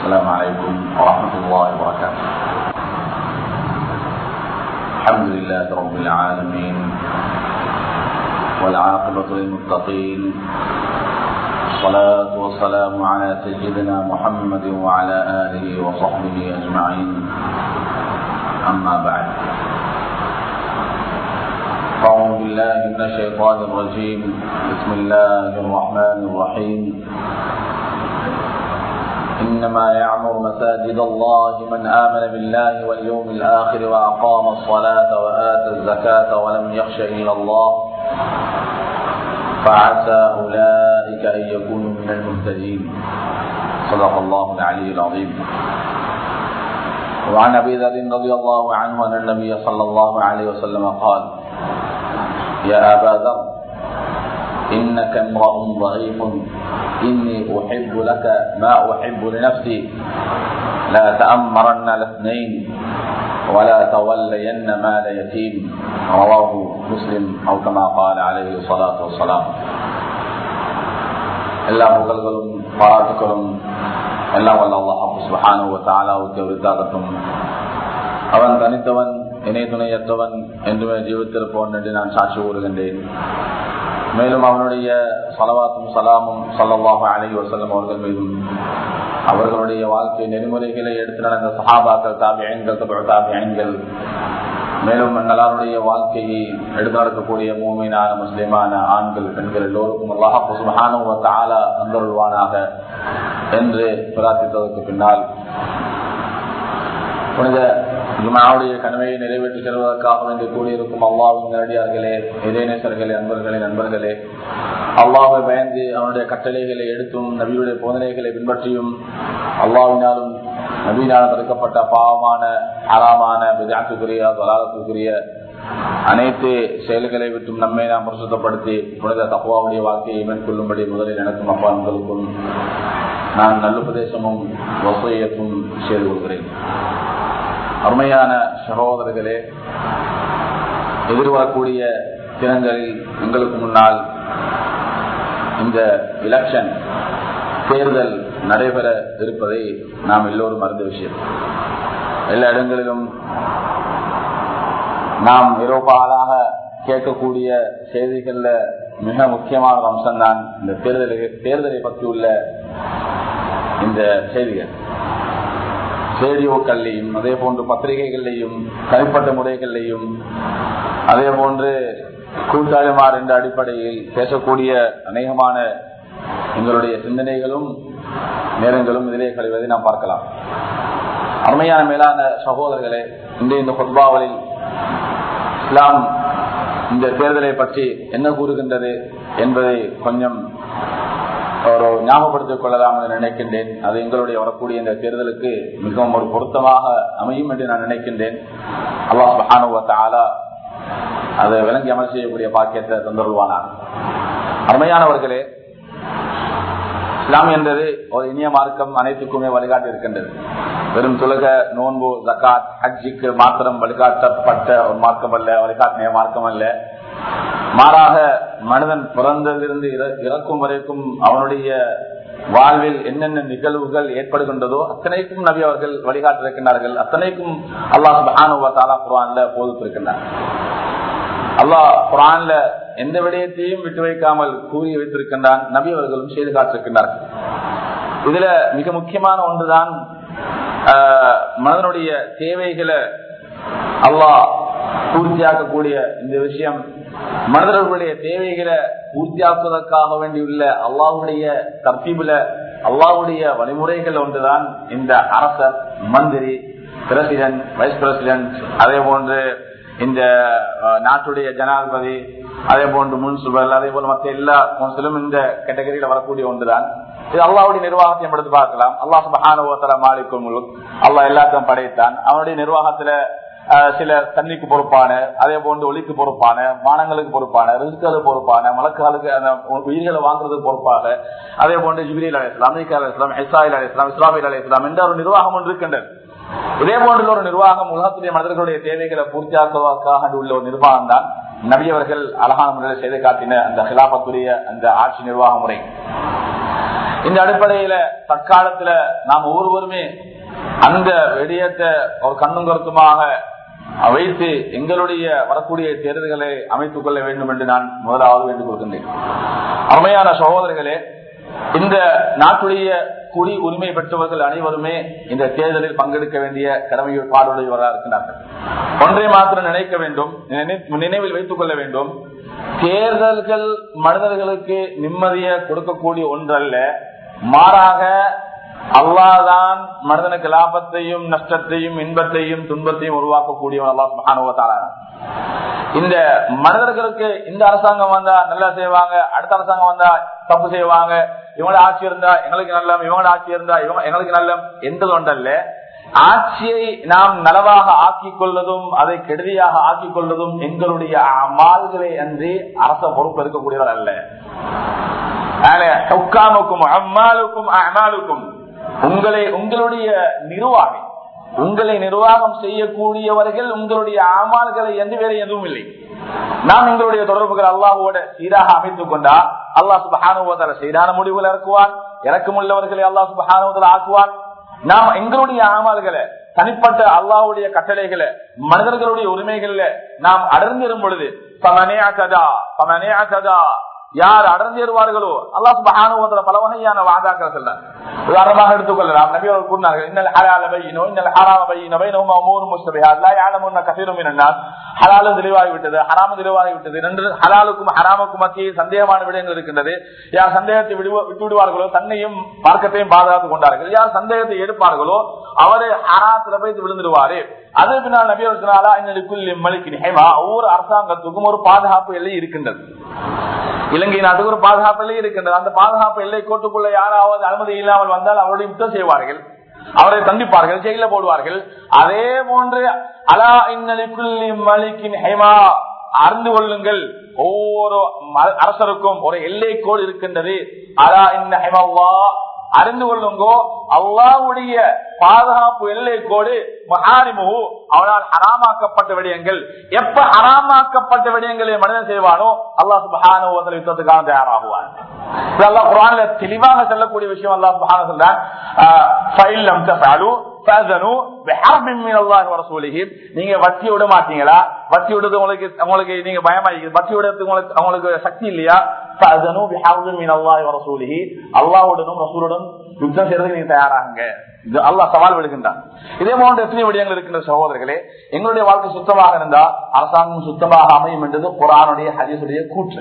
السلام عليكم ورحمة الله وبركاته الحمد لله رب العالمين والعاقبة للمتقين الصلاة والسلام على سيدنا محمد وعلى آله وصحبه أجمعين أما بعد أعوذ بالله من الشيطان الرجيم بسم الله الرحمن الرحيم إنما يعمر مساجد الله من آمن بالله واليوم الآخر وأقام الصلاة وآتى الزكاة ولم يخش إلا الله فعسى أولئك أن يكونوا من المهتدين صدق الله العلي العظيم وعن أبي ذر رضي الله عنه أن النبي صلى الله عليه وسلم قال يا أبا ذر إنك امرأ ضعيف إني أحب لك ما أحب لنفسي لا تأمرن الاثنين ولا تولين مال يتيم رواه مسلم أو كما قال عليه الصلاة والسلام எல்லா புகழ்களும் பாராட்டுகளும் எல்லாம் வல்ல அல்லாஹு சுபஹானு தாலாவுக்கு உரித்தாகட்டும் அவன் தனித்தவன் இணை துணையற்றவன் என்றுமே ஜீவித்திருப்போன் என்று நான் சாட்சி கூறுகின்றேன் மேலும் அவனுடைய சலவாத்தும் சலாமும் சல்லவாக அலி வசல்லம் அவர்கள் மீதும் அவர்களுடைய வாழ்க்கை நெறிமுறைகளை எடுத்து நடந்த சஹாபாக்கள் தாபியங்கள் தாபியங்கள் மேலும் நல்லாருடைய வாழ்க்கையை எடுத்து நடக்கக்கூடிய மூமினான முஸ்லிமான ஆண்கள் பெண்கள் எல்லோருக்கும் அல்லாஹான தந்தருள்வானாக என்று பிரார்த்தித்ததற்கு பின்னால் புனித ஜுமாவுடைய கனவையை நிறைவேற்றி செல்வதற்காக வேண்டி கூடியிருக்கும் அல்லாவின் நேரடியார்களே இதயநேசர்களே அன்பர்களே நண்பர்களே அல்லாவை பயந்து அவனுடைய கட்டளைகளை எடுத்தும் நபியுடைய போதனைகளை பின்பற்றியும் அல்லாவினாலும் நபியினால் தடுக்கப்பட்ட பாவமான அறாமான விஜாத்துக்குரிய வலாலத்துக்குரிய அனைத்து செயல்களை விட்டும் நம்மை நாம் பிரசுத்தப்படுத்தி புனித தப்புவாவுடைய வாழ்க்கையை மேற்கொள்ளும்படி முதலில் எனக்கும் அப்பா உங்களுக்கும் நான் நல்லுபதேசமும் வசையத்தும் செய்து கொள்கிறேன் அருமையான சகோதரர்களே எதிர்வரக்கூடிய தினங்களில் எங்களுக்கு முன்னால் இந்த எலெக்ஷன் தேர்தல் நடைபெற இருப்பதை நாம் எல்லோரும் அறிந்த விஷயம் எல்லா இடங்களிலும் நாம் இரவுபாலாக கேட்கக்கூடிய செய்திகள்ல மிக முக்கியமான ஒரு அம்சம்தான் இந்த தேர்தலை தேர்தலை பற்றி உள்ள இந்த செய்திகள் ரேடியோக்கள்லையும் அதே போன்று பத்திரிகைகள்லையும் தனிப்பட்ட முறைகள்லையும் அதே போன்று கூட்டாளிமார் என்ற அடிப்படையில் பேசக்கூடிய அநேகமான எங்களுடைய சிந்தனைகளும் நேரங்களும் இதிலே கழிவதை நாம் பார்க்கலாம் அருமையான மேலான சகோதரர்களே இன்றைய இந்த பொதுபாவலில் இஸ்லாம் இந்த தேர்தலை பற்றி என்ன கூறுகின்றது என்பதை கொஞ்சம் ஒரு ஞாபகப்படுத்திக் கொள்ளலாம் என்று நினைக்கின்றேன் அது எங்களுடைய வரக்கூடிய இந்த தேர்தலுக்கு மிகவும் ஒரு பொருத்தமாக அமையும் என்று நான் நினைக்கின்றேன் அல்லாஹ் அதை விளங்கி அமல் செய்யக்கூடிய பாக்கியத்தை தந்துருவானார் அருமையானவர்களே இஸ்லாம் என்பது ஒரு இனிய மார்க்கம் அனைத்துக்குமே வழிகாட்டி இருக்கின்றது வெறும் துலக நோன்பு ஜக்காத் ஹஜ்ஜிக்கு மாத்திரம் வழிகாட்டப்பட்ட ஒரு மார்க்கம் அல்ல வழிகாட்டின மார்க்கம் அல்ல மாறாக மனிதன் பிறந்ததிலிருந்து இறக்கும் வரைக்கும் அவனுடைய வாழ்வில் என்னென்ன நிகழ்வுகள் ஏற்படுகின்றதோ அத்தனைக்கும் நபி அவர்கள் வழிகாட்டிருக்கின்றார்கள் அத்தனைக்கும் அல்லாஹ் குரான்ல போதித்திருக்கின்றார் அல்லாஹ் குரான்ல எந்த விடயத்தையும் விட்டு வைக்காமல் கூறி வைத்திருக்கின்றான் நபி அவர்களும் செய்து காட்டிருக்கின்றார்கள் இதுல மிக முக்கியமான ஒன்றுதான் மனிதனுடைய தேவைகளை அல்லாஹ் பூர்த்தியாக்கக்கூடிய இந்த விஷயம் மனிதர்களுடைய தேவைகளை பூர்த்தியாக்குவதற்காக வேண்டியுள்ள அல்லாவுடைய தர்த்தீபுல அல்லாவுடைய வழிமுறைகள் ஒன்றுதான் இந்த அரசர் மந்திரி பிரசிடென்ட் வைஸ் பிரசிடென்ட் அதே போன்று இந்த நாட்டுடைய ஜனாதிபதி அதே போன்று முன்சுபல் அதே போல மற்ற எல்லா கவுன்சிலும் இந்த கேட்டகரியில வரக்கூடிய ஒன்றுதான் இது அல்லாவுடைய நிர்வாகத்தையும் எடுத்து பார்க்கலாம் அல்லா சுபான மாலிக்கும் முழுக் அல்லா எல்லாத்தையும் படைத்தான் அவனுடைய நிர்வாகத்துல சில தண்ணிக்கு பொறுப்பான அதே போன்று ஒளிக்கு பொறுப்பான வானங்களுக்கு பொறுப்பான ரிஸ்களுக்கு பொறுப்பான மலக்காலுக்கு அந்த உயிர்களை வாங்குறதுக்கு பொறுப்பாக அதே போன்று ஜிபிரில் அலி இஸ்லாம் அமெரிக்கா அலி இஸ்லாம் இஸ்ராயில் அலி இஸ்லாம் இஸ்லாமில் அலி இஸ்லாம் என்ற ஒரு நிர்வாகம் ஒன்று இருக்கின்றது இதே போன்ற ஒரு நிர்வாகம் உலகத்துடைய மனிதர்களுடைய தேவைகளை பூர்த்தியாக்குவதற்காக உள்ள ஒரு நிர்வாகம் தான் நபியவர்கள் அழகான முறையில் செய்து காட்டின அந்த ஹிலாபத்துடைய அந்த ஆட்சி நிர்வாக முறை இந்த அடிப்படையில தற்காலத்துல நாம் ஒவ்வொருவருமே அந்த விடயத்தை ஒரு கண்ணும் கருத்துமாக வைத்து எங்களுடைய வரக்கூடிய தேர்தல்களை அமைத்துக் கொள்ள வேண்டும் என்று நான் முதலாவது வேண்டுக் கொள்கின்றேன் அருமையான சகோதரர்களே இந்த நாட்டுடைய குடி உரிமை பெற்றவர்கள் அனைவருமே இந்த தேர்தலில் பங்கெடுக்க வேண்டிய கடமையை பாடுடையவராக இருக்கிறார்கள் ஒன்றை மாத்திரம் நினைக்க வேண்டும் நினைவில் வைத்துக் கொள்ள வேண்டும் தேர்தல்கள் மனிதர்களுக்கு நிம்மதியை கொடுக்கக்கூடிய ஒன்றல்ல மாறாக அல்லாதான் மனிதனுக்கு லாபத்தையும் நஷ்டத்தையும் இன்பத்தையும் துன்பத்தையும் உருவாக்கக்கூடியவன் அல்லா சுபானுவத்தால இந்த மனிதர்களுக்கு இந்த அரசாங்கம் வந்தா நல்லா செய்வாங்க அடுத்த அரசாங்கம் வந்தா தப்பு செய்வாங்க இவங்களோட ஆட்சி இருந்தா எங்களுக்கு நல்லம் இவங்களோட ஆட்சி இருந்தா இவங்க எங்களுக்கு நல்லம் என்றது ஒன்றல்ல ஆட்சியை நாம் நலவாக ஆக்கிக் கொள்வதும் அதை கெடுதியாக ஆக்கிக் கொள்வதும் எங்களுடைய அமால்களை அன்றி அரச பொறுப்பு இருக்கக்கூடியவர் அல்ல அம்மாளுக்கும் அமாலுக்கும் உங்களை உங்களுடைய நிர்வாகி உங்களை நிர்வாகம் செய்யக்கூடியவர்கள் உங்களுடைய அமால்களை எந்த வேற எதுவும் இல்லை நாம் எங்களுடைய தொடர்புகள் அல்லாஹோட சீராக அமைத்துக் கொண்டா அல்லாஹ் சுபஹானுவதால சீரான முடிவுகள் இறக்குவான் இறக்கம் உள்ளவர்களை அல்லாஹ் சுபஹானுவதால ஆக்குவான் நாம் எங்களுடைய ஆமால்களை தனிப்பட்ட அல்லாவுடைய கட்டளைகளை மனிதர்களுடைய உரிமைகள்ல நாம் அடர்ந்திரும் பொழுது யார் அடர்ந்தேறுவார்களோ அல்லா சுபஹானுவத்துல பல வகையான வாதாக்கள் சொல்ல உதாரணமாக எடுத்துக்கொள்ளலாம் நபி அவர்கள் கூறினார்கள் இன்னல் ஹலால பையினோ இன்னல் ஹராம பையினோ பைனோமா அமூர் முஸ்தபிஹா அல்லா யாலமுன்ன கசீரும் மினன்னாஸ் ஹலாலும் தெளிவாகி விட்டது ஹராம தெளிவாகி விட்டது ரெண்டு ஹலாலுக்கும் ஹராமுக்கும் மத்தியில் சந்தேகமான விடயங்கள் இருக்கின்றது யார் சந்தேகத்தை விட்டு விடுவார்களோ தன்னையும் மார்க்கத்தையும் பாதுகாத்துக் கொண்டார்கள் யார் சந்தேகத்தை எடுப்பார்களோ அவரை ஹராத்துல போய் விழுந்துடுவாரு அது பின்னால் நபி அவர்களாலா இன்னலுக்குள் மலிக்கு நிகழ்வா ஒவ்வொரு அரசாங்கத்துக்கும் ஒரு பாதுகாப்பு எல்லை இருக்கின்றது இலங்கை நாட்டுக்கு ஒரு பாதுகாப்பு எல்லை இருக்கின்றது அந்த பாதுகாப்பு எல்லை கோட்டுக்குள்ள யாராவது அனுமதி இல்லாமல் வந்தால் அவருடைய யுத்தம் செய்வார்கள் அவரை தண்டிப்பார்கள் ஜெயில போடுவார்கள் அதே போன்று அலா இன்னலிக்குள்ளி மலிக்கின் ஹேமா அறிந்து கொள்ளுங்கள் ஒவ்வொரு அரசருக்கும் ஒரு எல்லை கோடு இருக்கின்றது அலா இன்ன ஹேமவா அறிந்து கொள்ளுங்கோ அல்லாவுடைய பாதுகாப்பு எல்லை கோடு மகாரிமுகு அவனால் ஹராமாக்கப்பட்ட விடயங்கள் எப்ப ஹராமாக்கப்பட்ட விடயங்களை மனிதன் செய்வானோ அல்லாஹ் சுபஹான யுத்தத்துக்காக தயாராகுவான் இதெல்லாம் குரான்ல தெளிவாக செல்லக்கூடிய விஷயம் அல்லாஹ் சுபஹான சொல்றான் நீங்க வட்டி விட மாட்டீங்களா வட்டி விடுறது உங்களுக்கு உங்களுக்கு நீங்க பயமாயிருக்கு வட்டி விடுறதுக்கு உங்களுக்கு உங்களுக்கு சக்தி இல்லையா அல்லாவுடனும் ரசூலுடன் யுத்தம் செய்யறதுக்கு நீங்க தயாராகுங்க இது அல்லாஹ் சவால் விடுகின்றான் இதே போன்ற எத்தனை விடயங்கள் இருக்கின்ற சகோதரர்களே எங்களுடைய வாழ்க்கை சுத்தமாக இருந்தா அரசாங்கம் சுத்தமாக அமையும் என்றது குரானுடைய ஹதீசுடைய கூற்று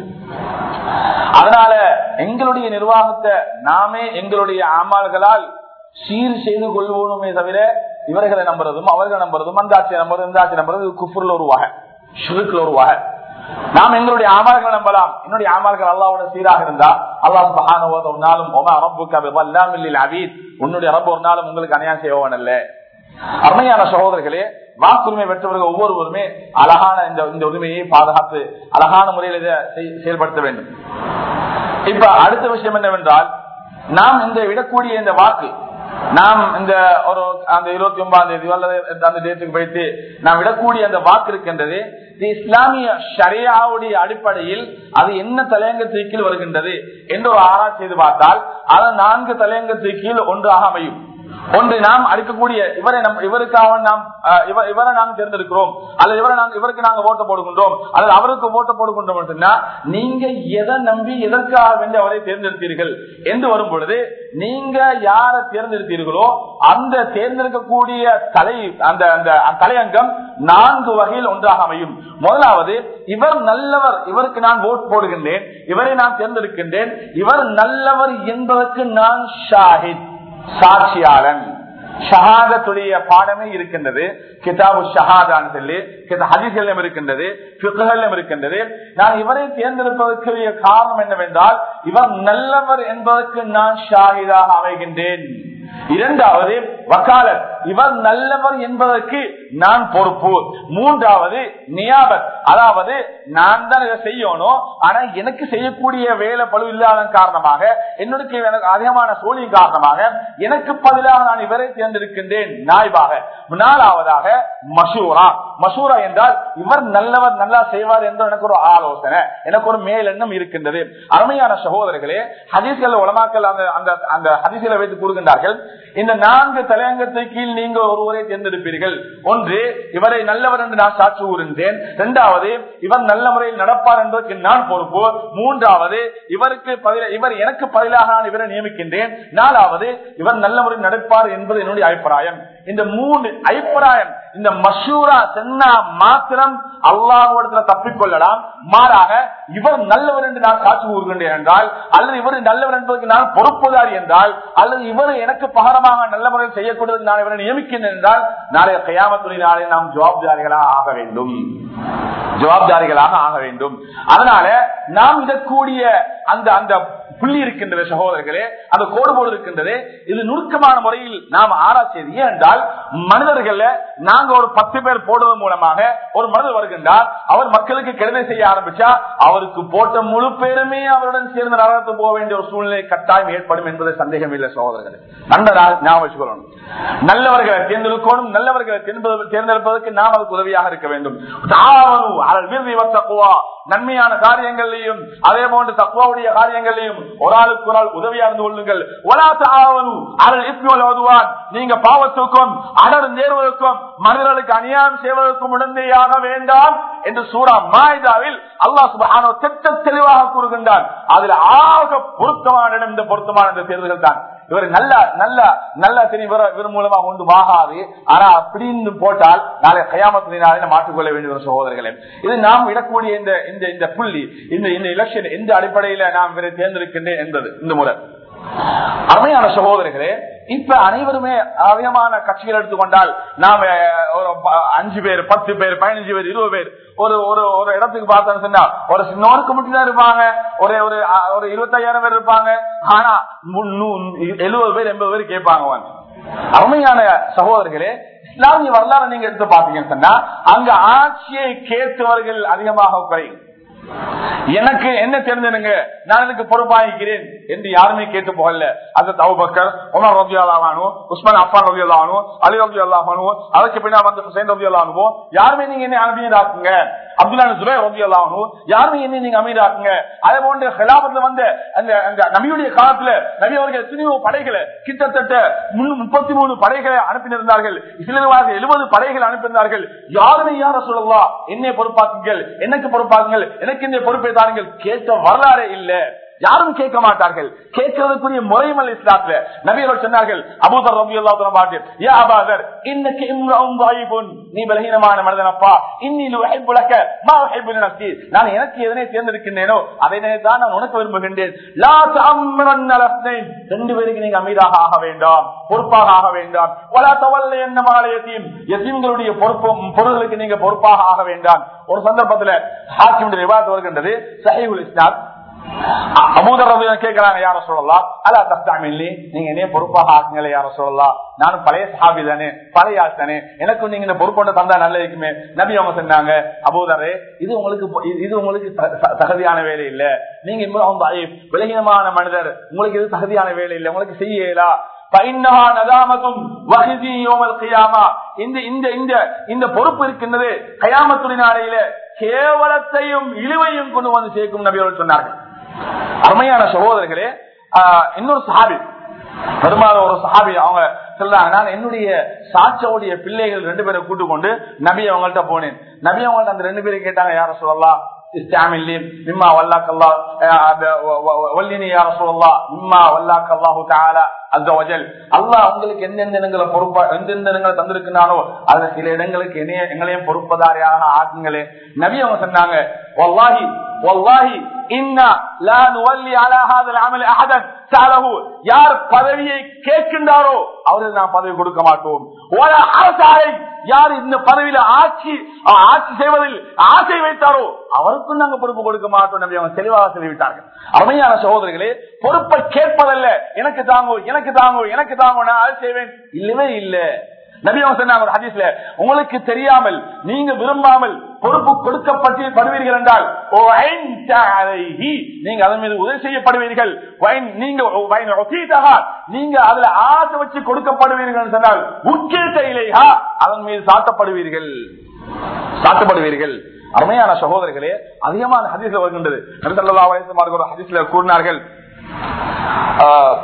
அதனால எங்களுடைய நிர்வாகத்தை நாமே எங்களுடைய ஆமால்களால் சீர் செய்து கொள்வோமே தவிர இவர்களை நம்புறதும் அவர்களை நம்புறதும் அந்த ஆட்சியை நம்புறது இந்த ஆட்சி நம்புறது குஃபுர்ல ஒரு வகை ஷிருக்குல ஒரு வகை நாம் எங்களுடைய ஆமால்கள் நம்பலாம் என்னுடைய ஆமால்கள் அல்லாவோட சீராக இருந்தா அல்லாஹ் சுபஹானுவத ஒரு நாளும் ஒமா ரப்புக்கு அபீத் உன்னுடைய ரப்பு ஒரு நாளும் உங்களுக்கு அநியாயம் செய்வன் அல்ல அருமையான சகோதரர்களே வாக்குரிமை பெற்றவர்கள் ஒவ்வொருவருமே அழகான இந்த இந்த உரிமையை பாதுகாத்து அழகான முறையில் இதை செயல்படுத்த வேண்டும் இப்ப அடுத்த விஷயம் என்னவென்றால் நாம் இந்த விடக்கூடிய இந்த வாக்கு நாம் இந்த ஒரு அந்த இருபத்தி ஒன்பதாம் தேதி அல்லது அந்த டேட்டுக்கு போயிட்டு நாம் விடக்கூடிய அந்த வாக்கு இருக்கின்றது இஸ்லாமிய ஷரியாவுடைய அடிப்படையில் அது என்ன தலையங்கத்திற்கு கீழ் வருகின்றது என்று ஒரு ஆராய்ச்சி செய்து பார்த்தால் அது நான்கு தலையங்கத்திற்கு கீழ் ஒன்றாக அமையும் ஒன்று நாம் அளிக்கக்கூடிய இவரை நம் இவருக்காக நாம் இவரை நாங்கள் தேர்ந்தெடுக்கிறோம் அல்லது இவரை நாங்கள் இவருக்கு நாங்கள் ஓட்ட போடுகின்றோம் அல்லது அவருக்கு ஓட்ட போடுகின்றோம் சொன்னா நீங்க எதை நம்பி எதற்காக வேண்டி அவரை தேர்ந்தெடுத்தீர்கள் என்று வரும் பொழுது நீங்க யாரை தேர்ந்தெடுத்தீர்களோ அந்த தேர்ந்தெடுக்கக்கூடிய தலை அந்த அந்த தலையங்கம் நான்கு வகையில் ஒன்றாக அமையும் முதலாவது இவர் நல்லவர் இவருக்கு நான் ஓட் போடுகின்றேன் இவரை நான் தேர்ந்தெடுக்கின்றேன் இவர் நல்லவர் என்பதற்கு நான் ஷாஹித் சாட்சியாளன் ஷஹாதத்துடைய பாடமே இருக்கின்றது கிதாபு ஷஹாதான் சொல்லி ஹதிசல்யம் இருக்கின்றது பிறகல்யம் இருக்கின்றது நான் இவரை தேர்ந்தெடுப்பதற்குரிய காரணம் என்னவென்றால் இவர் நல்லவர் என்பதற்கு நான் ஷாஹிதாக அமைகின்றேன் இரண்டாவது வக்காலத் இவர் நல்லவர் என்பதற்கு நான் பொறுப்பு மூன்றாவது நியாபத் அதாவது நான் தான் இதை செய்யணும் ஆனா எனக்கு செய்யக்கூடிய வேலை பழு இல்லாத காரணமாக என்னுடைய எனக்கு அதிகமான சூழலின் காரணமாக எனக்கு பதிலாக நான் இவரை தேர்ந்தெடுக்கின்றேன் நாய்பாக நாலாவதாக மசூரா மசூரா என்றால் இவர் நல்லவர் நல்லா செய்வார் என்று எனக்கு ஒரு ஆலோசனை எனக்கு ஒரு மேலெண்ணம் இருக்கின்றது அருமையான சகோதரர்களே ஹதீஸ்கள் உலமாக்கள் அந்த அந்த அந்த ஹதீஸ்களை வைத்து கூறுகின்றார்கள் இந்த நான்கு தலையங்கத்தை கீழ் நீங்க ஒருவரை தேர்ந்தெடுப்பீர்கள் ஒன்று இவரை நல்லவர் என்று நான் சாட்சி கூறுகின்றேன் இரண்டாவது இவர் நல்ல முறையில் நடப்பார் என்பதற்கு நான் பொறுப்பு மூன்றாவது இவருக்கு பதில இவர் எனக்கு பதிலாக நான் இவரை நியமிக்கின்றேன் நாலாவது இவர் நல்ல முறையில் நடப்பார் என்பது என்னுடைய அபிப்பிராயம் இந்த மூணு அபிப்பிராயம் இந்த மஷூரா சென்னா மாத்திரம் அல்லாஹிடத்துல தப்பிக்கொள்ளலாம் மாறாக இவர் நல்லவர் என்று நான் சாட்சி கூறுகின்றேன் என்றால் அல்லது இவர் நல்லவர் என்பதற்கு நான் பொறுப்புதாரி என்றால் அல்லது இவர் எனக்கு பகரமாக நல்ல முறையில் செய்யக்கூடியது நான் இவரை நியமிக்கின்றேன் என்றால் நாளைய கையாமத்துறை நாளை நாம் ஜவாப்தாரிகளாக ஆக வேண்டும் ஜவாப்தாரிகளாக ஆக வேண்டும் அதனால நாம் இதற்கூடிய அந்த அந்த புள்ளி இருக்கின்றது சகோதரர்களே அந்த கோடுபோடு இருக்கின்றது இது நுணுக்கமான முறையில் நாம் ஆராய்ச்சி என்றால் மனிதர்கள் நாங்க ஒரு பத்து பேர் போடுவதன் மூலமாக ஒரு மனிதர் வருகின்றார் அவர் மக்களுக்கு கெடுதல் செய்ய ஆரம்பிச்சா அவருக்கு போட்ட முழு பேருமே அவருடன் சேர்ந்து நரகத்து போக வேண்டிய ஒரு சூழ்நிலை கட்டாயம் ஏற்படும் என்பது சந்தேகம் இல்லை சகோதரர்களே நண்பரா ஞாபகம் வச்சுக்கொள்ளணும் நல்லவர்களை தேர்ந்தெடுக்கணும் நல்லவர்களை தேர்ந்தெடுப்பதற்கு நாம் அதுக்கு உதவியாக இருக்க வேண்டும் நன்மையான காரியங்களையும் அதே போன்று தக்குவாவுடைய காரியங்களையும் ஒரு ஆளுக்கு ஒரு ஆள் உதவியா இருந்து கொள்ளுங்கள் நீங்க பாவத்துக்கும் அடர் நேர்வதற்கும் மனிதர்களுக்கு அநியாயம் செய்வதற்கும் உடனேயாக வேண்டாம் என்று சூரா மாயுதாவில் அல்லாஹ் சுபானோ திட்ட தெளிவாக கூறுகின்றார் அதுல ஆக பொருத்தமான இடம் இந்த பொருத்தமான இந்த தேர்தல்கள் தான் இவர் நல்ல நல்ல நல்ல தெரியும் இவர் மூலமா கொண்டு வாகாது ஆனா அப்படின்னு போட்டால் நாளை கையாமத்தினாலே மாற்றிக்கொள்ள வேண்டிய சகோதரர்களே இது நாம் விடக்கூடிய இந்த இந்த இந்த புள்ளி இந்த இந்த எலெக்ஷன் எந்த அடிப்படையில நாம் இவரை தேர்ந்தெடுக்கின்றேன் என்பது இந்த முறை அருமையான சகோதரர்களே இப்ப அனைவருமே அதிகமான கட்சிகள் எடுத்துக்கொண்டால் நாம ஒரு அஞ்சு பேர் பத்து பேர் பதினஞ்சு பேர் இருபது பேர் ஒரு ஒரு ஒரு இடத்துக்கு பார்த்தோம்னு சொன்னா ஒரு சின்ன கமிட்டி தான் இருப்பாங்க ஒரு ஒரு ஒரு இருபத்தையாயிரம் பேர் இருப்பாங்க ஆனா எழுபது பேர் எண்பது பேர் கேட்பாங்க அருமையான சகோதரர்களே இஸ்லாமிய வரலாறு நீங்க எடுத்து பாத்தீங்கன்னு சொன்னா அங்க ஆட்சியை கேட்டவர்கள் அதிகமாக குறையும் எனக்கு என்ன தெரிஞ்சனுங்க நான் எனக்கு பொறுப்பாகிறேன் என்று யாருமே கேட்டு போகல அது தவுபக்கர் உமர் ரபி அல்லாஹானு உஸ்மான் அஃபான் ரபி அல்லாஹானு அலி ரபி அல்லாஹானு அதுக்கு பின்னா வந்து ஹுசைன் ரபி அல்லாஹானு யாருமே நீங்க என்ன அமீராக்குங்க அப்துல்லா ஜுபை ரபி அல்லாஹானு யாருமே என்ன நீங்க அமீராக்குங்க அதே போன்று ஹிலாபத்துல வந்து அந்த அந்த நபியுடைய காலத்துல நபி அவர்கள் எத்தனையோ படைகளை கிட்டத்தட்ட முப்பத்தி மூணு படைகளை அனுப்பியிருந்தார்கள் இஸ்லாமிய எழுபது படைகள் அனுப்பியிருந்தார்கள் யாருமே யார சொல்லலாம் என்னை பொறுப்பாக்குங்கள் எனக்கு பொறுப்பாக்குங்கள் எனக்கு இந்த பொறுப்பை தாருங்கள் கேட்ட வரலாறே இல்ல யாரும் கேட்க மாட்டார்கள் கேட்கறதுக்குரிய முறைமல் இஸ்லாத்துல நபியர்கள் சொன்னார்கள் அபூதர் ரபி அல்லா ஏ அபாதர் இன்னைக்கு நீ பலகீனமான மனிதனப்பா இன்னில் நான் எனக்கு எதனை தேர்ந்தெடுக்கின்றேனோ அதனை தான் நான் உனக்கு விரும்புகின்றேன் ரெண்டு பேருக்கு நீங்க அமீராக ஆக வேண்டாம் பொறுப்பாக ஆக வேண்டாம் வலா தவல்ல என்ன மாலயத்தையும் எத்தீம்களுடைய பொறுப்பு பொருள்களுக்கு நீங்க பொறுப்பாக ஆக வேண்டாம் ஒரு சந்தர்ப்பத்தில் ஹாக்கிமுடைய விவாதம் வருகின்றது சஹீபுல் இஸ்லாம் அபூதர் கேட்கிறாங்க யார சொல்லலாம் அல்லா தஸ்தாமில்லி நீங்க என்ன பொறுப்பாக ஆக்குங்களே யார சொல்லலாம் நானும் பழைய சாபி தானே பழைய ஆள் தானே எனக்கும் நீங்க இந்த பொறுப்போட தந்தா நல்ல இருக்குமே நபி அவங்க சொன்னாங்க அபூதரே இது உங்களுக்கு இது உங்களுக்கு தகுதியான வேலை இல்ல நீங்க விலகினமான மனிதர் உங்களுக்கு இது தகுதியான வேலை இல்லை உங்களுக்கு செய்யலா இந்த பொறுப்பு இருக்கின்றது கயாமத்துடைய நாளையில கேவலத்தையும் இழிவையும் கொண்டு வந்து சேர்க்கும் நபியர்கள் சொன்னார்கள் அருமையான சகோதரர்களே இன்னொரு சஹாபி பெருமாள் ஒரு சஹாபி அவங்க சொல்றாங்க நான் என்னுடைய சாட்சியோடைய பிள்ளைகள் ரெண்டு பேரை கூட்டு கொண்டு நபி அவங்கள்ட்ட போனேன் நபி அவங்கள்ட்ட அந்த ரெண்டு பேரும் கேட்டாங்க யார சொல்லலாம் استعمل مما ولاك الله ولني يا رسول الله مما ولاك الله تعالى عز وجل அல்லாஹ் உங்களுக்கு எந்தெந்த இடங்களை பொறுப்பா எந்தெந்த இடங்களை தந்திருக்கிறானோ அதுல சில இடங்களுக்கு என்னைய எங்களையும் பொறுப்பதாரியாக ஆக்குங்களே நபி அவங்க சொன்னாங்க வல்லாஹி வல்லாஹி இன்னா லா நுவல்லி அலா ஹாதல் அமல் அஹதன் சாலஹு யார் பதவியை கேட்கின்றாரோ அவருக்கு நான் பதவி கொடுக்க மாட்டோம் ஒரு அரசாரை யார் இந்த பதவியில ஆட்சி ஆட்சி செய்வதில் ஆசை வைத்தாரோ அவருக்கும் நாங்க பொறுப்பு கொடுக்க மாட்டோம் நம்பி அவங்க தெளிவாக சொல்லிவிட்டார்கள் அருமையான சகோதரிகளே பொறுப்பை கேட்பதல்ல எனக்கு தாங்கோ எனக்கு தாங்கோ எனக்கு தாங்கோ நான் அதை செய்வேன் இல்லவே இல்லை நபி அவங்க சொன்னாங்க ஹதீஸ்ல உங்களுக்கு தெரியாமல் நீங்க விரும்பாமல் பொறுப்பு கொடுக்கப்பட்டு படுவீர்கள் என்றால் நீங்க அதன் மீது உதவி செய்யப்படுவீர்கள் நீங்க நீங்க அதுல ஆசை வச்சு கொடுக்கப்படுவீர்கள் சொன்னால் உட்கேட்ட இலையா அதன் மீது சாட்டப்படுவீர்கள் சாட்டுப்படுவீர்கள் அருமையான சகோதரர்களே அதிகமான ஹதீஸ்ல வருகின்றது நபிசல்லா அலிஸ்மார்கள் ஒரு ஹதீஸ்ல கூறினார்கள் ஆஹ்,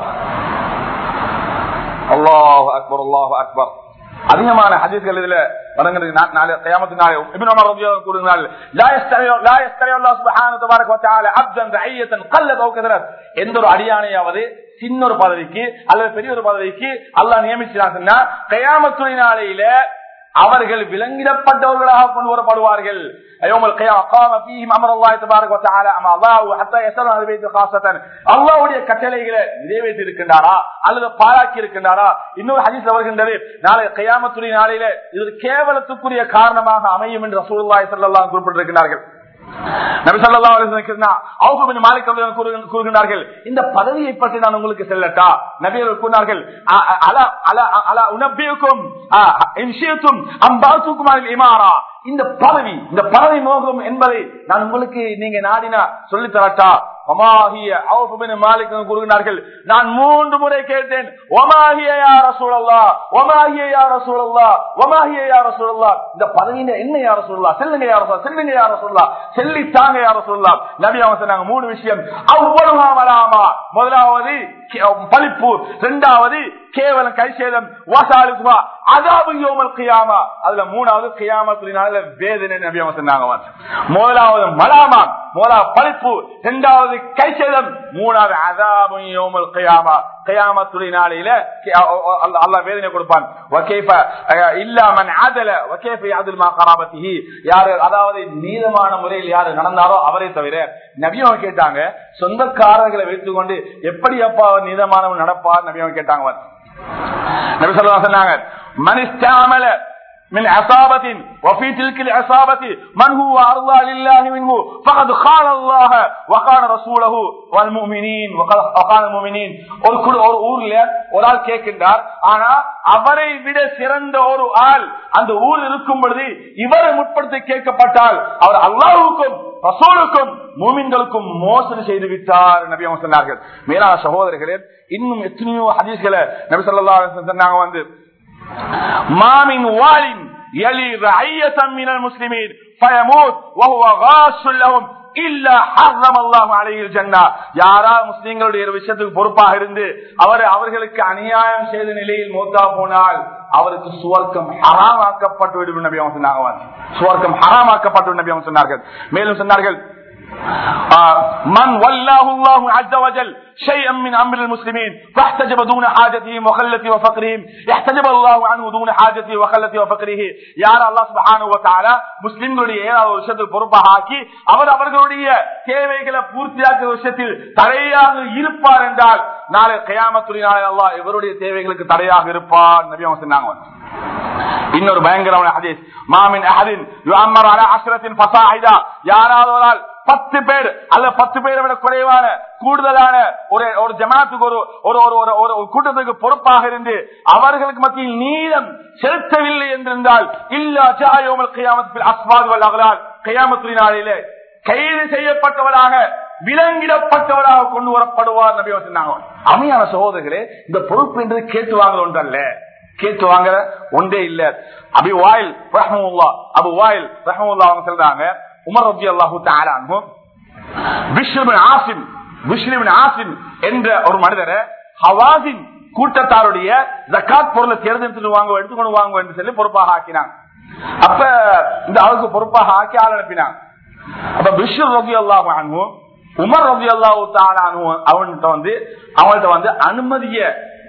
அல்லாஹ் அக்பர் அல்லாஹ் அக்பர் அதிகமான ஹதீஸ்கள் இதுல வழங்குறது நா- நாளை கியாமத்து நாளை இப்னு உமர் ரலியல்லாஹு அன்ஹு கூறுகிறார்கள் லா யஸ்தரி லா யஸ்தரி அல்லாஹ் சுப்ஹானஹு தபாரக வ தஆலா அப்தன் ரஐயத்தன் கல்லத் அவு கதரத் எந்த ஒரு அடியானையாவது சின்ன ஒரு பதவிக்கு அல்லது பெரிய ஒரு பதவிக்கு அல்லாஹ் நியமிச்சாங்கன்னா கியாமத்துடைய நாளையில அவர்கள் விலங்கிடப்பட்டவர்களாக கொண்டு வரப்படுவார்கள் يوم القيامة قام فيهم أمر الله تبارك وتعالى أما الله حتى يسأل عن البيت خاصة அல்லாஹ்வுடைய கட்டளைகளை நிறைவேற்றி இருக்கின்றாரா அல்லது பாராக்கி இருக்கின்றாரா இன்னொரு ஹதீஸ் வருகின்றது நாளை கயாமத்துடைய நாளையில இது ஒரு கேவலத்துக்குரிய காரணமாக அமையும் என்று ரசூலுல்லாஹி ஸல்லல்லாஹு அலைஹி குறிப்பிட்டிருக்கிறார்கள் நபி ஸல்லல்லாஹு அலைஹி வஸல்லம் அவுஃப் பின் மாலிக் ரலியல்லாஹு அன்ஹு கூறுகின்றார்கள் இந்த பதவியை பற்றி நான் உங்களுக்கு சொல்லட்டா நபி அவர்கள் கூறினார்கள் அ- அ- அலா அலா அலா உனப்பியுக்கும் இன்ஷியத்தும் அம்பாசுக்கும் அல் இமாரா இந்த பதவி இந்த பதவி மோகம் என்பதை நான் உங்களுக்கு நீங்க நாடினா சொல்லி தரட்டா ஒமாகிய அவுஃப் பின் மாலிக் கூறுகிறார்கள் நான் மூன்று முறை கேட்டேன் ஒமாகிய யார சூழல்லா ஒமாகிய யார சூழல்லா ஒமாகிய யார சூழல்லா இந்த பதவியில என்ன யார சொல்லலாம் செல்லுங்க யார சொல்லலாம் செல்லுங்க யார சொல்லலாம் செல்லித்தாங்க யார சொல்லலாம் நபி அவங்க சொன்னாங்க மூணு விஷயம் அவ்வளவா வராமா முதலாவது கே- பழிப்பு இரண்டாவது கேவலம் கைசேதம் வாசாலுக்குமா அதாபு யோமல் கியாமா அதுல மூணாவது கியாமத்தினால வேதனை நபி அவங்க சொன்னாங்க முதலாவது மலாமா முதலாவது பழிப்பு இரண்டாவது கைசேதம் மூணாவது அதாபு யோமல் கியாமா கியாமத்துடைய நாளையில கி- அ- அ- அல்லாஹ் அல்லாஹ் வேதனை கொடுப்பான் வகேஃப அஹ், இல்லா மன் ஆதல வகேஃப யாதுல் மா கராபத்திஹி யாரு அதாவது நீதமான முறையில் யாரு நடந்தாரோ அவரை தவிர நபியவங்க கேட்டாங்க சொந்தக்காரர்களை வைத்துக் கொண்டு எப்படி அப்பா அவர் நீதமானவன் நடப்பார் நபியவங்க கேட்டாங்க அவர். நபி சொல்லா சொன்னாங்க மனிஸ்தாமல من عصابة وفي تلك العصابة من هو أرضى لله منه فقد خان الله وقال رسوله والمؤمنين وقال وقال المؤمنين ஒரு குழு ஒரு ஊர்ல ஒரு ஆள் கேட்கின்றார் ஆனா அவரை விட சிறந்த ஒரு ஆள் அந்த ஊர் இருக்கும் பொழுது இவரை முற்படுத்தி கேட்கப்பட்டால் அவர் அல்லாஹுக்கும் ரசூலுக்கும் மூமின்களுக்கும் மோசடி செய்து விட்டார் நபி அவங்க சொன்னார்கள் மேலான சகோதரர்களே இன்னும் எத்தனையோ ஹதீஸ்களை நபி சொல்லா சொன்னாங்க வந்து மாமின் வாலின் يلي رعية من المسلمين فيموت وهو غاش لهم இல்ல ஹர்ரம் அல்லாஹ் அலையில் ஜன்னா யாரா முஸ்லிம்களுடைய ஒரு விஷயத்துக்கு பொறுப்பாக இருந்து அவர் அவர்களுக்கு அநியாயம் செய்த நிலையில் மூத்தா போனால் அவருக்கு சுவர்க்கம் ஹராமாக்கப்பட்டு விடும் நபி அவங்க சொன்னாங்க சுவர்க்கம் ஹராமாக்கப்பட்டு விடும் நபி அவங்க சொன்னார்கள் மேலும் சொன்னார்கள் آه، من ولاه الله عز وجل شيئا من امر المسلمين فاحتجب دون حاجتهم وخلته وفقرهم احتجب الله عنه دون حاجته وخلته وفقره யார் அல்லாஹ் சுப்ஹானஹு வ தஆலா முஸ்லிம்களுடைய ஏதாவது ஒரு விஷயத்துக்கு பொறுப்பாக ஆக்கி அவர் அவர்களுடைய தேவைகளை பூர்த்தியாக்குற விஷயத்தில் தடையாக இருப்பார் என்றால் நாளை கயாமத்துடைய நாளை அல்லாஹ் இவருடைய தேவைகளுக்கு தடையாக இருப்பார் நபி அவங்க சொன்னாங்க இன்னொரு பயங்கரமான ஹதீஸ் மாமின் அஹதின் யுஅம்மர் அலா அஷ்ரத்தின் ஃபசாஹிதா யாராவது ஒரு ஆள் பத்து பேர் அல்ல பத்து பேரை விட குறைவான கூடுதலான ஒரு ஒரு ஜமாத்துக்கு ஒரு ஒரு ஒரு ஒரு ஒரு ஒரு கூட்டத்துக்கு பொறுப்பாக இருந்து அவர்களுக்கு மத்தியில் நீளம் செலுத்தவில்லை என்றிருந்தால் இல்லா ஜாயோமல் கையாமத்தில் அஸ்வாதுவல் அகலால் கையாமத்துடைய நாளிலே கைது செய்யப்பட்டவராக விலங்கிடப்பட்டவராக கொண்டு வரப்படுவார் நபி அவர்கள் சொன்னாங்க அமையான சகோதரர்களே இந்த பொறுப்பு என்றது கேட்டு வாங்குற ஒன்றல்ல கேட்டு வாங்குற ஒன்றே இல்ல அபி வாயில் ரஹமுல்லா அபு வாயில் ரஹமுல்லா அவங்க சொல்றாங்க உமர் ரபி அல்லாஹு தாரானும் விஷ்ணுபின் ஆசிம் விஷ்ணுபின் ஆசிம் என்ற ஒரு மனிதரை ஹவாசின் கூட்டத்தாருடைய ஜக்காத் பொருளை தேர்ந்தெடுத்து வாங்க எடுத்துக்கொண்டு வாங்க என்று சொல்லி பொறுப்பாக ஆக்கினாங்க அப்ப இந்த ஆளுக்கு பொறுப்பாக ஆக்கி ஆள் அனுப்பினாங்க அப்ப விஷ்ணு ரபி அல்லாஹ் அனுவும் உமர் ரபி அல்லாஹு தாரானும் அவன்கிட்ட வந்து அவங்கள்ட்ட வந்து அனுமதிய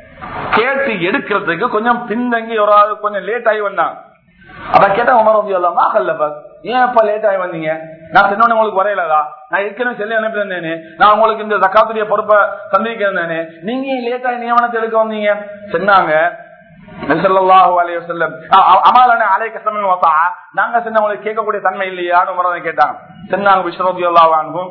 கேட்டு எடுக்கிறதுக்கு கொஞ்சம் பின்தங்கி ஒரு ஆள் கொஞ்சம் லேட் ஆகி வந்தாங்க அப்ப கேட்டா உமர் ரபி அல்லாமா கல்லப்பா ஏன் அப்ப லேட் ஆகி வந்தீங்க நான் சொன்ன உங்களுக்கு வரையலதா நான் ஏற்கனவே சொல்லி அனுப்பியிருந்தேனே நான் உங்களுக்கு இந்த தக்காத்துடைய பொறுப்பை சந்திக்கிறேன் நீங்க ஏன் லேட் ஆகி நியமனத்தை எடுக்க வந்தீங்க சொன்னாங்க நபிசல்லாஹு அலைஹி வஸல்லம் அ- அ- அமாலன அலைக்க சமன் வஸா நாங்க சொன்ன உங்களுக்கு கேட்கக்கூடிய தன்மை இல்லையான்னு உமர் வந்து கேட்டாங்க சொன்னாங்க விஸ்வரதியல்லாஹு அன்ஹு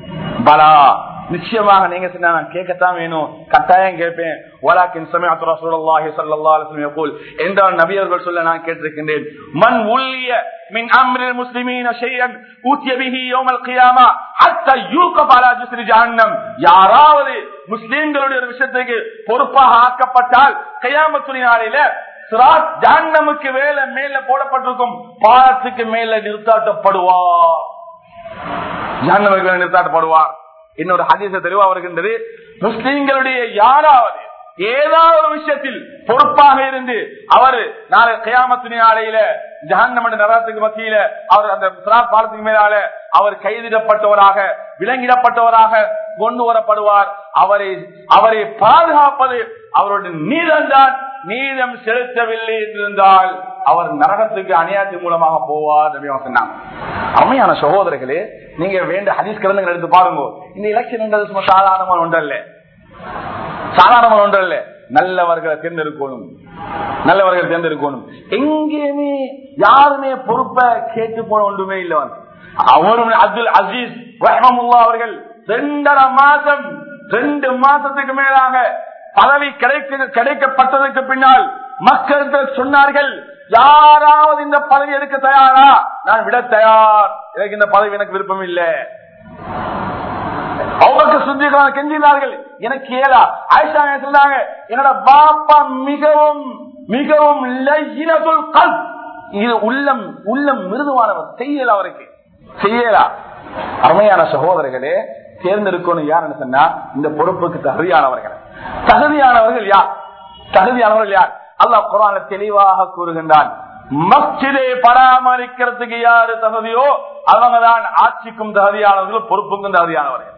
பலா நிச்சயமாக நீங்க சொன்னா நான் கேட்கத்தான் வேணும் கட்டாயம் கேட்பேன் வலாக்கின் சமயத்து ரசூலுல்லாஹி ஸல்லல்லாஹு அலைஹி வஸல்லம் يقول என்றால் நபி அவர்கள் சொல்ல நான் கேட்டிருக்கின்றேன் மன் உல்லிய من امر المسلمين شيئا اوتي به يوم القيامه حتى يوقف على جسر جهنم யாராவது முஸ்லிம்களுடைய ஒரு விஷயத்துக்கு பொறுப்பாக ஆக்கப்பட்டால் கயாமத்துடைய நாளில சிராத் ஜான்னமுக்கு வேலை மேல போடப்பட்டிருக்கும் பாலத்துக்கு மேல நிறுத்தாட்டப்படுவார் ஜான்னமுக்கு மேல நிறுத்தாட்டப்படுவார் இன்னொரு ஹதீச தெளிவா வருகின்றது முஸ்லிம்களுடைய யாராவது ஏதாவது ஒரு விஷயத்தில் பொறுப்பாக இருந்து அவர் நாளை கயாமத்தினி ஆலையில ஜஹன்னமண்ட நரகத்துக்கு மத்தியில அவர் அந்த சிராத் பாலத்துக்கு மேலால அவர் கைதிடப்பட்டவராக விலங்கிடப்பட்டவராக கொண்டு வரப்படுவார் அவரை அவரை பாதுகாப்பது அவருடைய நீதம்தான் நீதம் செலுத்தவில்லை என்றிருந்தால் அவர் நரகத்துக்கு அநியாயத்தின் மூலமாக போவார் அப்படின்னு சொன்னாங்க அம்மையான சகோதரர்களே நீங்க வேண்ட ஹதீஸ் கிரந்தங்கள் எடுத்து பாருங்க இந்த எலெக்ஷன் என்றது சும்மா சாதாரணமான ஒன்றல்ல சாதாரணமான ஒன்றல்ல நல்லவர்களை தேர்ந்தெடுக்கணும் நல்லவர்கள் தேர்ந்தெடுக்கணும் எங்கேயுமே யாருமே பொறுப்பை கேட்டு போன ஒன்றுமே இல்ல வந்து அவரும் அப்துல் அசீஸ் ரஹமுல்லா அவர்கள் ரெண்டரை மாசம் ரெண்டு மாசத்துக்கு மேலாக பதவி கிடைக்க கிடைக்கப்பட்டதற்கு பின்னால் மக்கள் சொன்னார்கள் யாராவது இந்த பதவி எடுக்க தயாரா நான் விட தயார் எனக்கு இந்த பதவி எனக்கு விருப்பம் இல்லை அவங்க சுந்திகளான கெஞ்சினார்கள் எனக்கு ஏலா ஆயிஷா சொன்னாங்க என்னோட பாப்பா மிகவும் மிகவும் லய்யினதுல் கல்ப். இது உள்ளம் உள்ளம் மிருதுவானவர் செய்யல அவருக்கு செய்யலா அருமையான சகோதரர்களே தேர்ந்தெடுக்கணும் யாருன்னு சொன்னா இந்த பொறுப்புக்கு தகுதியானவர்கள் தகுதியானவர்கள் யார் தகுதியானவர்கள் யார் அல்லாஹ் குரான தெளிவாக கூறுகின்றான் மஸ்ஜிதை பராமரிக்கிறதுக்கு யாரு தகுதியோ அவங்கதான் ஆட்சிக்கும் தகுதியானவர்கள் பொறுப்புக்கும் தகுதியானவர்கள்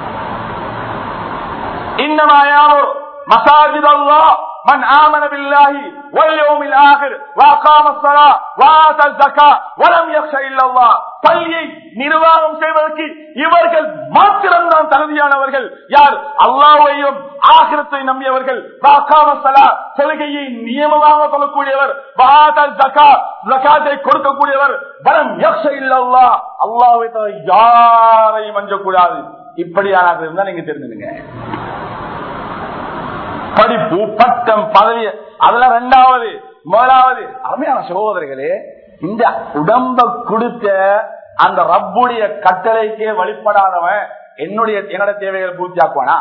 إنما يامر مساجد الله من آمن بالله واليوم الآخر وأقام الصلاة وآتى الزكاة ولم يخش إلا الله பள்ளியை நிர்வாகம் செய்வதற்கு இவர்கள் மாத்திரம்தான் தகுதியானவர்கள் யார் அல்லாவையும் ஆகிரத்தை நம்பியவர்கள் தொழுகையை நியமமாக சொல்லக்கூடியவர் ஜக்காத்தை கொடுக்கக்கூடியவர் பலம் யக்ஷ இல்லல்லா அல்லாவை தவிர யாரையும் அஞ்சக்கூடாது இப்படியான இருந்தா நீங்க தெரிஞ்சுங்க படிப்பு பட்டம் பதவி அதெல்லாம் ரெண்டாவது முதலாவது அருமையான சகோதரர்களே இந்த உடம்ப கொடுத்த அந்த ரப்புடைய கட்டளைக்கே வழிபடாதவன் என்னுடைய என்னோட தேவைகளை பூர்த்தியாக்குவானா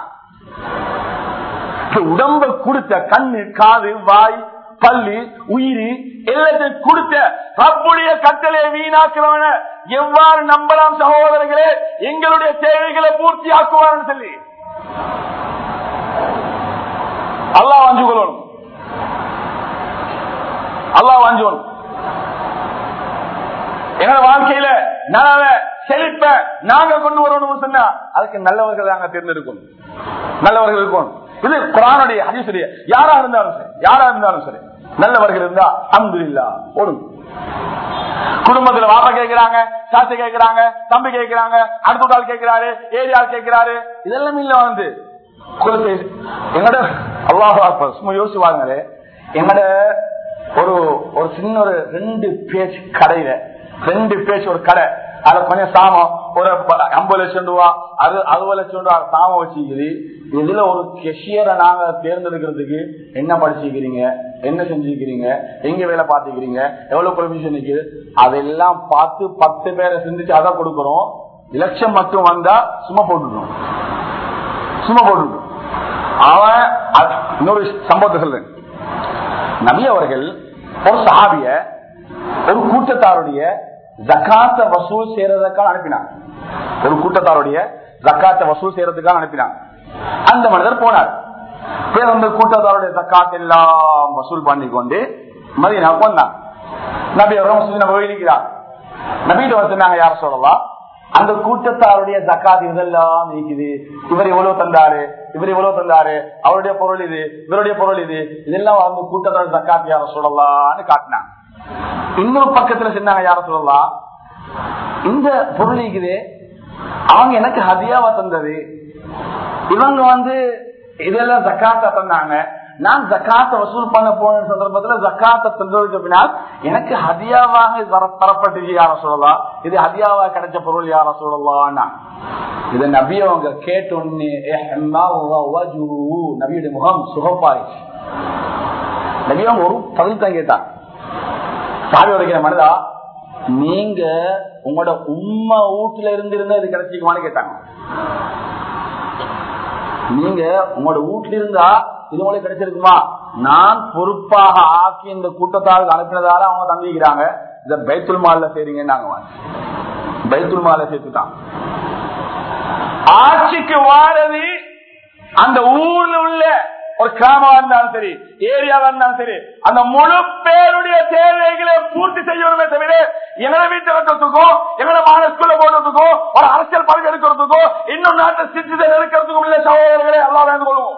உடம்ப கொடுத்த கண்ணு காது வாய் பள்ளி உயிரி எல்லாத்தையும் கொடுத்த ரப்புடைய கட்டளையை வீணாக்குறவன எவ்வாறு நம்பலாம் சகோதரர்களே எங்களுடைய தேவைகளை பூர்த்தி ஆக்குவார்னு சொல்லி அல்லாஹ் வாஞ்சு கொள்ளணும் அல்லாஹ் வாஞ்சோணும் எங்களோட வாழ்க்கையில நலவ செழிப்ப நாங்க கொண்டு வரணும் சொன்னா அதுக்கு நல்லவர்கள் நாங்க தேர்ந்தெடுக்கணும் நல்லவர்கள் இருக்கணும் இது குரானுடைய ஹரிசுடைய யாரா இருந்தாலும் சரி யாரா இருந்தாலும் சரி நல்லவர்கள் இருந்தா அன்பு இல்லா ஓடும் குடும்பத்துல வாப்பா கேட்கிறாங்க சாத்தி கேட்கிறாங்க தம்பி கேட்கிறாங்க அடுத்த ஆள் கேட்கிறாரு ஏரியால் கேட்கிறாரு இதெல்லாம் இல்ல வந்து எங்கட அல்லாஹ் சும்மா யோசிச்சு பாருங்களே எங்கட ஒரு ஒரு சின்ன ஒரு ரெண்டு பேஜ் கடையில ரெண்டு பேஜ் ஒரு கடை அதுல கொஞ்சம் சாமம் ஒரு ஐம்பது லட்சம் ரூபா அது அறுபது லட்சம் ரூபா சாமம் வச்சுக்குது இதுல ஒரு கெஷியரை நாங்க தேர்ந்தெடுக்கிறதுக்கு என்ன படிச்சுக்கிறீங்க என்ன செஞ்சுக்கிறீங்க எங்க வேலை பார்த்துக்கிறீங்க எவ்வளவு ப்ரொவிஷன் இருக்குது அதெல்லாம் பார்த்து பத்து பேரை சிந்திச்சு அதை கொடுக்கறோம் எலெக்ஷன் மட்டும் வந்தா சும்மா போட்டுட்டோம் சும்மா போட்டுட்டோம் அவன் இன்னொரு சம்பவத்தை சொல்றேன் நபி அவர்கள் ஒரு சஹாபிய ஒரு கூட்டத்தாருடைய ஜக்காத்த வசூல் செய்யறதுக்காக அனுப்பினான் ஒரு கூட்டத்தாருடைய ஜக்காத்த வசூல் செய்யறதுக்காக அனுப்பினான் அந்த மனிதர் போனார் பேர் அந்த கூட்டத்தாருடைய ஜக்காத் எல்லாம் வசூல் பண்ணி கொண்டு மதியனா போனான் நபி அவர்கள் நம்ம இருக்கிறார் நபிட்டு வந்து யார சொல்லலாம் அந்த கூட்டத்தாருடைய ஜக்காத் இதெல்லாம் இருக்குது இவர் எவ்வளவு தந்தாரு இவர் எவ்வளவு தந்தாரு அவருடைய பொருள் இது இவருடைய பொருள் இது இதெல்லாம் அந்த கூட்டத்தார் ஜக்காத் யார சொல்லலாம்னு காட்டினாங்க இன்னொரு பக்கத்துல சொன்னாங்க யார சொல்லலாம் இந்த பொருள் இருக்குது அவங்க எனக்கு ஹதியாவா தந்தது இவங்க வந்து இதெல்லாம் ஜக்காத்த தந்தாங்க நான் ஜக்காத்த வசூல் பண்ண போன சந்தர்ப்பத்துல ஜக்காத்த தந்ததுக்கு பின்னால் எனக்கு ஹதியாவாக தரப்பட்டது யார சொல்லலாம் இது ஹதியாவா கிடைச்ச பொருள் யார சொல்லலாம்னா இத நபி அவங்க கேட்டோன்னு நபியுடைய முகம் சுகப்பாயிடுச்சு நபி அவங்க ஒரு பதில் தான் கேட்டான் சாவி உரைக்கிற மனிதா நீங்க உங்களோட உண்மை வீட்டுல இருந்து இருந்தா இது கிடைச்சிக்குமான்னு கேட்டாங்க நீங்க உங்களோட வீட்டுல இருந்தா இது உங்களுக்கு கிடைச்சிருக்குமா நான் பொறுப்பாக ஆக்கி இந்த கூட்டத்தாருக்கு அனுப்பினதால அவங்க தந்திக்கிறாங்க இத பைத்துல் மால்ல செய்றீங்கன்னாங்க பைத்துல் மால்ல சேர்த்துட்டான் ஆட்சிக்கு வாரது அந்த ஊர்ல உள்ள ஒரு கிராமமா இருந்தாலும் சரி ஏரியாவா இருந்தாலும் சரி அந்த முழு பேருடைய தேவைகளை பூர்த்தி செய்யணுமே தவிர எங்களை வீட்டு வைக்கிறதுக்கோ எங்களை மகன ஸ்கூல்ல போடுறதுக்கோ ஒரு அரசியல் பதவி எடுக்கிறதுக்கோ இன்னும் நாட்டை சித்திதை எடுக்கிறதுக்கும் உள்ள சகோதரர்களை எல்லாம் வேண்டு கொள்வோம்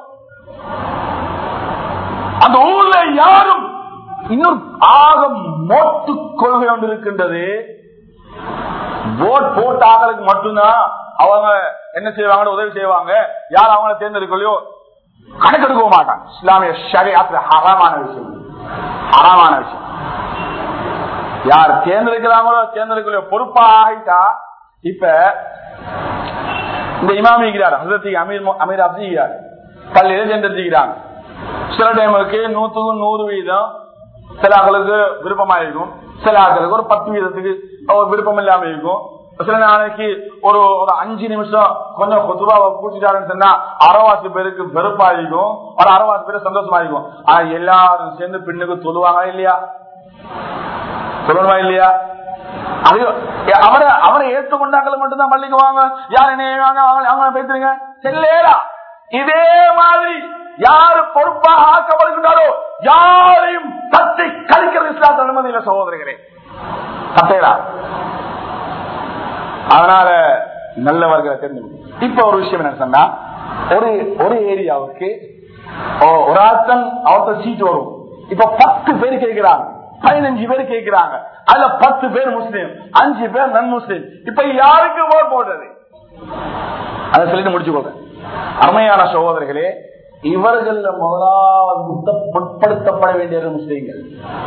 அந்த ஊர்ல யாரும் இன்னும் ஆக மோட்டு கொள்கை ஒன்று இருக்கின்றது ஓட் போட்டு ஆகிறதுக்கு மட்டும்தான் அவங்க என்ன செய்வாங்க உதவி செய்வாங்க யார் அவங்கள தேர்ந்தெடுக்கலையோ கணக்கெடுக்க மாட்டாங்க இஸ்லாமிய ஷரியாத்துல ஹராமான விஷயம் ஹராமான விஷயம் யார் தேர்ந்தெடுக்கிறாங்களோ தேர்ந்தெடுக்கலையோ பொறுப்பா ஆகிட்டா இப்ப இந்த இமாமி இருக்கிறார் ஹசரத்தி அமீர் மு- அமீர் அப்தி இருக்கிறார் பள்ளியில தேர்ந்தெடுத்துக்கிறாங்க சில டைமுக்கு நூத்துக்கு நூறு வீதம் சில ஆக்களுக்கு விருப்பமா இருக்கும் சில ஆக்களுக்கு ஒரு பத்து வீதத்துக்கு ஒரு விருப்பம் இல்லாம இருக்கும் சில நாளைக்கு ஒரு ஒரு அஞ்சு நிமிஷம் கொஞ்சம் கொத்துவாவை பூச்சிட்டாருன்னு சொன்னா அரைவாசி பேருக்கு வெறுப்பா இருக்கும் ஒரு அரைவாசி பேருக்கு சந்தோஷமா இருக்கும் ஆனா எல்லாரும் சேர்ந்து பின்னுக்கு சொல்லுவாங்க இல்லையா சொல்லணுமா இல்லையா அது அவரை அவரை ஏற்றுக்கொண்டாக்கள் மட்டும்தான் பள்ளிக்கு வாங்க யார் என்ன வாங்க அவங்க அவங்க பேசுறீங்க செல்லேரா இதே மாதிரி யாரு பொறுப்பாக ஆக்கப்படுகின்றாரோ யாரையும் தத்தை கழிக்கிறது இஸ்லாத்த அனுமதி இல்லை சகோதரர்களே தத்தையரா அதனால நல்லவர்களை தெரிஞ்சு இப்ப ஒரு விஷயம் என்ன சொன்னா ஒரு ஒரு ஏரியாவுக்கு ஓ- ஒரு ஆத்தன் அவர்த்த சீட் வரும் இப்ப பத்து பேர் கேட்கிறாங்க பதினஞ்சு பேர் கேட்கிறாங்க அதுல பத்து பேர் முஸ்லீம் அஞ்சு பேர் நன் முஸ்லீம் இப்ப யாருக்கு ஓட் போடுறது அதை சொல்லிட்டு முடிச்சுக்கோங்க அருமையான சகோதரர்களே இவர்கள் முதலாவது முத்த- முற்படுத்தப்பட வேண்டிய முஸ்லீம்கள்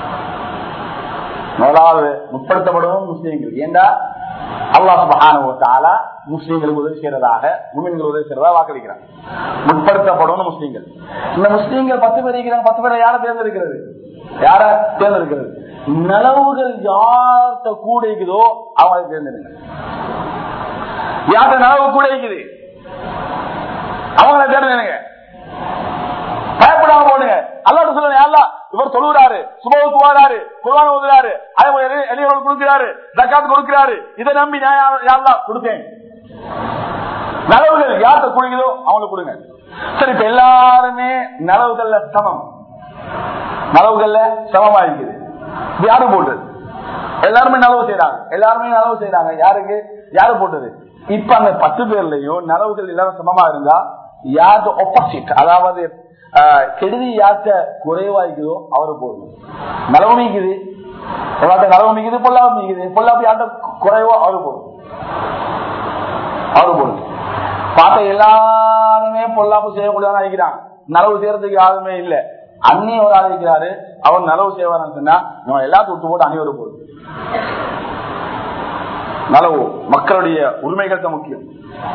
முதலாவது முற்படுத்தப்படவும் முஸ்லீம்கள் ஏண்டா அல்லாஹ் சுப்ஹானஹு வ தஆலா முஸ்லீம்களுக்கு உதவி செய்யறதாக முமின்களுக்கு உதவி செய்யறதா வாக்களிக்கிறார் முற்படுத்தப்படணும் முஸ்லீம்கள் இந்த முஸ்லீம்கள் பத்து பேர் இருக்கிறாங்க பத்து பேரை யாரை தேர்ந்தெடுக்கிறது யார தேர்ந்தெடுக்கிறது நலவுகள் யார்கிட்ட கூட இருக்குதோ அவங்களை தேர்ந்தெடுங்க யார்கிட்ட நலவு கூட இருக்குது அவங்களை தேர்ந்தெடுங்க பயப்படாம போடுங்க அல்லாட்ட சொல்லுங்க அல்லா இவர் தொழுகிறாரு சுபவுக்கு வராரு குர்வான ஓதுறாரு அதே போல எளியவர்கள் கொடுக்கிறாரு ஜக்காத் கொடுக்கிறாரு இதை நம்பி நான் யா- யா அல்லாஹ் கொடுத்தேன் நலவுகள் யார்கிட்ட குடிக்குதோ அவங்களுக்கு கொடுங்க சரி இப்ப எல்லாருமே நலவுகள்ல சமம் நலவுகள்ல சமமா இருக்குது இது யாரு போட்டது எல்லாருமே நலவு செய்யறாங்க எல்லாருமே நலவு செய்யறாங்க யாருக்கு யாரு போட்டது இப்ப அந்த பத்து பேர்லயும் நலவுகள் எல்லாரும் சமமா இருந்தா யாருக்கு ஒப்போசிட் அதாவது ஆஹ், கெடுதி யார்கிட்ட குறைவா இருக்குதோ அவரு போடுங்க நலவு மீக்குது எல்லாத்த நலவு மீக்குது பொல்லாப்பு மீக்குது பொல்லாப்பு யார்கிட்ட குறைவோ அவரு போடும் அவரு போடுங்க பார்த்த எல்லாருமே பொல்லாப்பு செய்யக்கூடியவனா இருக்கிறான் நலவு செய்யறதுக்கு யாருமே இல்ல அண்ணி ஒரு ஆள் இருக்கிறாரு அவர் நலவு செய்வார்னு சொன்னா நம்ம எல்லாத்தையும் விட்டு போட்டு அணி ஒரு போடும் நலவு மக்களுடைய உரிமைகள் தான் முக்கியம்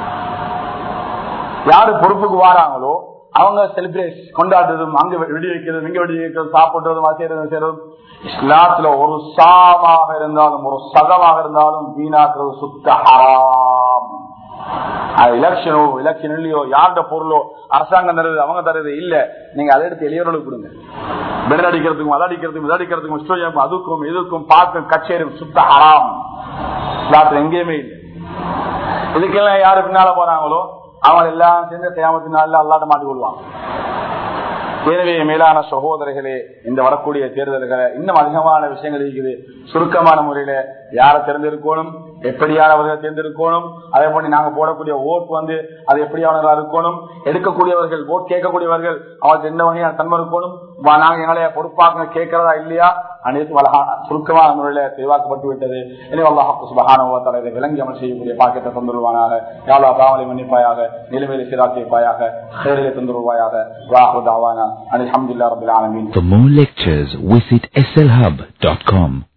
யாரு பொறுப்புக்கு வாராங்களோ அவங்க செலிப்ரேட் கொண்டாடுறதும் அங்க வெடி வைக்கிறதும் இங்க வெடி வைக்கிறதும் சாப்பிடுறதும் அது செய்யறதும் செய்யறதும் இஸ்லாத்துல ஒரு சாமாக இருந்தாலும் ஒரு சகமாக இருந்தாலும் வீணாக்குறது சுத்த ஹராம் எலெக்ஷனோ எலெக்ஷன் இல்லையோ யார்ட பொருளோ அரசாங்கம் தருது அவங்க தருது இல்ல நீங்க அதை எடுத்து எளியவர்களுக்கு கொடுங்க பெல் அடிக்கிறதுக்கும் அதை அடிக்கிறதுக்கும் இதை அடிக்கிறதுக்கும் ஸ்டோரியம் அதுக்கும் இதுக்கும் பார்க்கும் கச்சேரும் சுத்த ஹராம் இஸ்லாத்துல எங்கேயுமே இல்லை இதுக்கெல்லாம் யாரு பின்னால போறாங்களோ அவங்க எல்லாம் சேர்ந்து தேமத்தினால அல்லாட்ட மாட்டி கொள்வாங்க எனவே மேலான சகோதரர்களே இந்த வரக்கூடிய தேர்தல்களை இன்னும் அதிகமான விஷயங்கள் இருக்குது சுருக்கமான முறையில யாரை தேர்ந்தெடுக்கணும் எப்படியானவர்கள் தேர்ந்தெடுக்கணும் அதே போல நாங்க போடக்கூடிய ஓட் வந்து அது எப்படியானவர்களா இருக்கணும் எடுக்கக்கூடியவர்கள் ஓட் கேட்கக்கூடியவர்கள் அவருக்கு எந்த வகையான தன்மை இருக்கணும் வா, நாங்க எங்களை பொறுப்பாக கேட்கிறதா இல்லையா அனைத்து அழகா சுருக்கமான முறையில தெளிவாக்கப்பட்டு விட்டது எனவே அல்லாஹ் சுபகான இதை விளங்கி அமல் செய்யக்கூடிய பாக்கத்தை தந்துருவானாக யாவா பாவலை மன்னிப்பாயாக நிலைமையில சிராக்கியப்பாயாக சேரிலை தந்துருவாயாக வாஹு தாவானா அலமதுல்லா ரபுல் ஆலமீன் For more lectures, visit slhub.com.